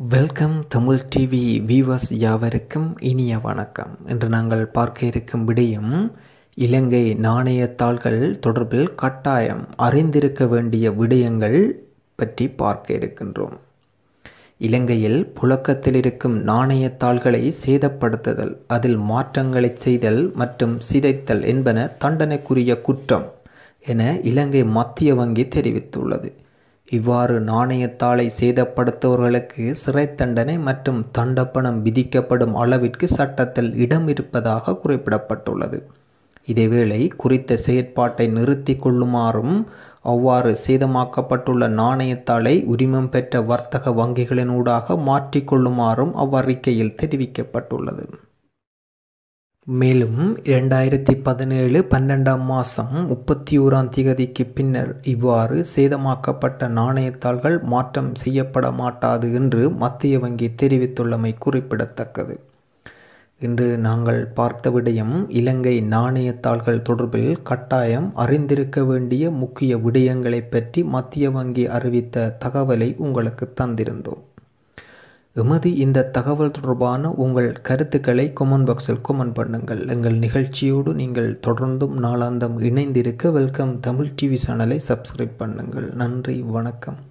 welcome Tamil TV viewers யாவருக்கும் இனிய வணக்கம் இன்று நாங்கள் பார்க்க இருக்கும் விடயம் இலங்கை நாணயத்தாள்கள் தொடர்பில் கட்டாயம் அறிந்திருக்க வேண்டிய விடயங்கள் பற்றி பார்க்க இருக்கின்றோம் இலங்கையில் புழக்கத்தில் இருக்கும் நாணயத்தாள்களை சேதப்படுத்துதல் அதில் மாற்றங்களை செய்தல் மற்றும் சிதைத்தல் என்பன தண்டனைக்குரிய குற்றம் என இலங்கை மத்திய வங்கி தெரிவித்துள்ளது இவ்வாறு நாணயத்தாளை சேதப்படுத்துபவர்களுக்கு சிறை தண்டனை மற்றும் தண்டப்பணம் விதிக்கப்படும் அளவிற்கு சட்டத்தில் இடம் இருப்பதாக குறிப்பிடப்பட்டுள்ளது இதேவேளை குறித்த செயற்பாட்டை நிறுத்தி கொள்ளுமாறும் அவ்வாறு சேதமாக்கப்பட்டுள்ள நாணயத்தாளை உரிமம் பெற்ற வர்த்தக வங்கிகளினூடாக மாற்றிக்கொள்ளுமாறும் அவ்வறிக்கையில் தெரிவிக்கப்பட்டுள்ளது மேலும் இரண்டாயிரத்தி பதினேழு பன்னெண்டாம் மாதம் முப்பத்தி ஓராம் திகதிக்கு பின்னர் இவ்வாறு சேதமாக்கப்பட்ட நாணயத்தாள்கள் மாற்றம் செய்யப்பட மாட்டாது என்று மத்திய வங்கி தெரிவித்துள்ளமை குறிப்பிடத்தக்கது இன்று நாங்கள் பார்த்த விடயம் இலங்கை நாணயத்தாள்கள் தொடர்பில் கட்டாயம் அறிந்திருக்க வேண்டிய முக்கிய விடயங்களை பற்றி மத்திய வங்கி அறிவித்த தகவலை உங்களுக்கு தந்திருந்தோம் எமது இந்த தகவல் தொடர்பான உங்கள் கருத்துக்களை கொமெண்ட் பாக்ஸில் கொமெண்ட் பண்ணுங்கள் எங்கள் நிகழ்ச்சியோடு நீங்கள் தொடர்ந்தும் நாளாந்தம் இணைந்திருக்க வெல்கம் தமிழ் டிவி சேனலை சப்ஸ்கிரைப் பண்ணுங்கள் நன்றி வணக்கம்